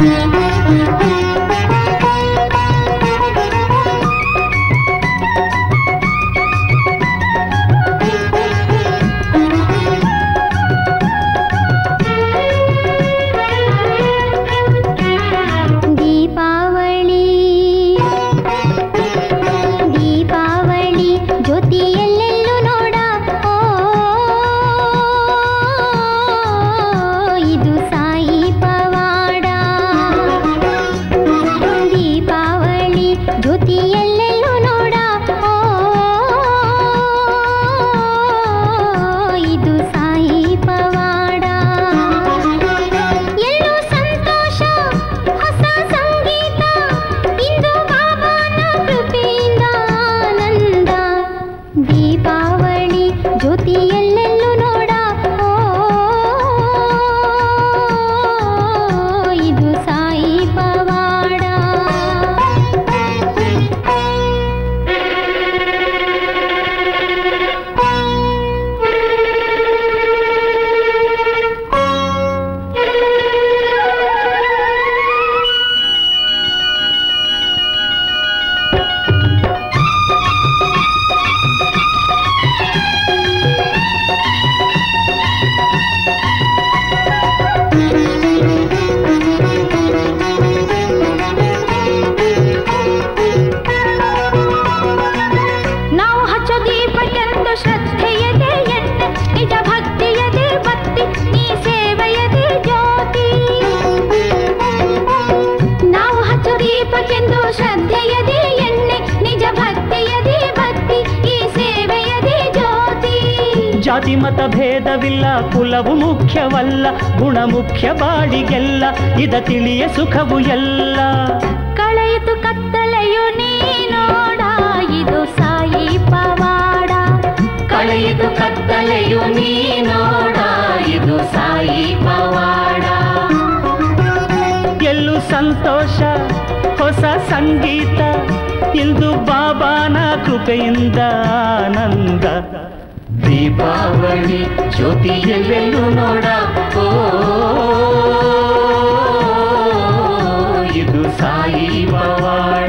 ದೀಪಾವಳಿ ದೀಪಾವಳಿ ಜ್ಯೋತಿ ಎಲ್ಲೆಲ್ಲೂ ನೋಡ ಓ ಇದು ಸಾಯಿ ಪವಾಡ ದೀಪಾವಳಿ ಜ್ಯೋತಿ ಎಲ್ಲೆಲ್ಲೂ ನೋಡ ಓ ಇದು ಸಾಯಿ ಪವಾಡ ಎಲ್ಲೋ ಸಂತೋಷ ಹೊಸ ಸಂಗೀತ ಇಂದು ಬಾಬಾನ ಕೃಪೆಯಿಂದ ಆನಂದ ದೀಪಾವಳಿ ಜ್ಯೋತಿ ಎಲ್ಲೆಲ್ಲೂ ನೋಡ ಓ ಇದು ಸಾಯಿ ಪವಾಡ ನಾವು ಹಚ್ಚೋ ದೀಪಕ್ಕೆಂದು ಶ್ರದ್ಧೆಯದೆ ಎಣ್ಣೆ ನಿಜ ಭಕ್ತಿಯದೆ ಬತ್ತಿ ನೀ ಸೇವೆಯದೆ ಜ್ಯೋತಿ ನಾವು ಹಚ್ಚೋ ದೀಪಕ್ಕೆಂದು ಶ್ರದ್ಧೆಯದೆ ಎಣ್ಣೆ ನಿಜ ಭಕ್ತಿಯದೆ ಬತ್ತಿ ಈ ಸೇವೆಯದೆ ಜ್ಯೋತಿ ಜಾತಿ ಮತ ಭೇದವಿಲ್ಲ ಕುಲವು ಮುಖ್ಯವಲ್ಲ ಗುಣ ಮುಖ್ಯ ಬಾಳಿಗೆಲ್ಲ ಇದ ತಿಳಿಯ ಸುಖವು ಎಲ್ಲ ಕಳೆಯಿತು ಕತ್ತಲೆಯು ನೀ ನೋಡ ಇದು ಸಾಯಿ ಪವಾಡ ಕಳೆಯಿತು ಕತ್ತಲೆಯು ನೀ ನೋಡ ಇದು ಸಾಯಿ ಪವಾಡ ಎಲ್ಲೂ ಸಂತೋಷ ಹೊಸ ಸಂಗೀತ ಇಂದು ಬಾಬಾನ ಕೃಪೆಯಿಂದ ಆನಂದ ದೀಪಾವಳಿ ಜ್ಯೋತಿ ಎಲ್ಲೆಲ್ಲೂ ನೋಡ ಓ ಇದು ಸಾಯಿ ಪವಾಡ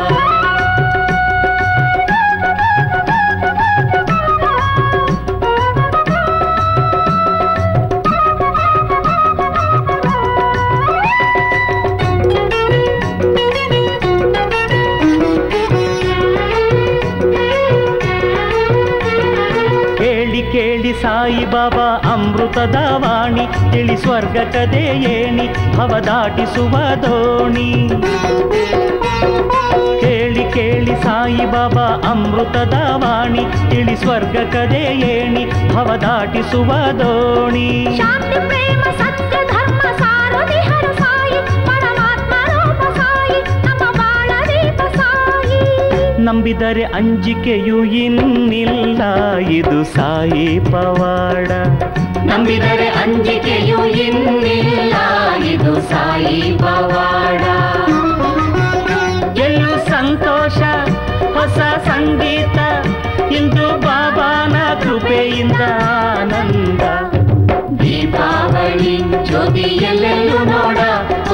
ಕೇಳಿ ಕೇಳಿ ಸಾಯಿ ಬಾಬಾ ಅಮೃತದ ವಾಣಿ ತಿಳಿ ಸ್ವರ್ಗ ಕದೆ ಏಣಿ ಭವ ದಾಟಿಸುವ ದೋಣಿ ಕೇಳಿ ಕೇಳಿ ಸಾಯಿ ಬಾಬಾ ಅಮೃತದ ವಾಣಿ ತಿಳಿ ಸ್ವರ್ಗ ಕದೆ ಏಣಿ ಭವ ದಾಟಿಸುವ ದೋಣಿ ಶಾಂತಿ ಪ್ರೇಮ ಸತ್ಯ ಧರ್ಮ ಸಾರಥಿ ಹರ ಸಾಯಿ ಪರಮಾತ್ಮ ರೂಪ ಸಾಯಿ ನಮ್ಮ ಬಾಳ ದೀಪ ಸಾಯಿ ನಂಬಿದರೆ ಅಂಜಿಕೆಯು ಇನ್ನಿಲ್ಲ ಇದು ಸಾಯಿ ಪವಾಡ ನಂಬಿದರೆ ಅಂಜಿಕೆಯು ಇನ್ನಿಲ್ಲ ಇದು ಸಾಯಿ ಪವಾಡ ಎಲ್ಲೂ ಸಂತೋಷ ಹೊಸ ಸಂಗೀತ ಇಂದು ಬಾಬಾನ ಕೃಪೆಯಿಂದ ಆನಂದ ದೀಪಾವಳಿ ಜ್ಯೋತಿ ಎಲ್ಲೆಲ್ಲೂ ನೋಡ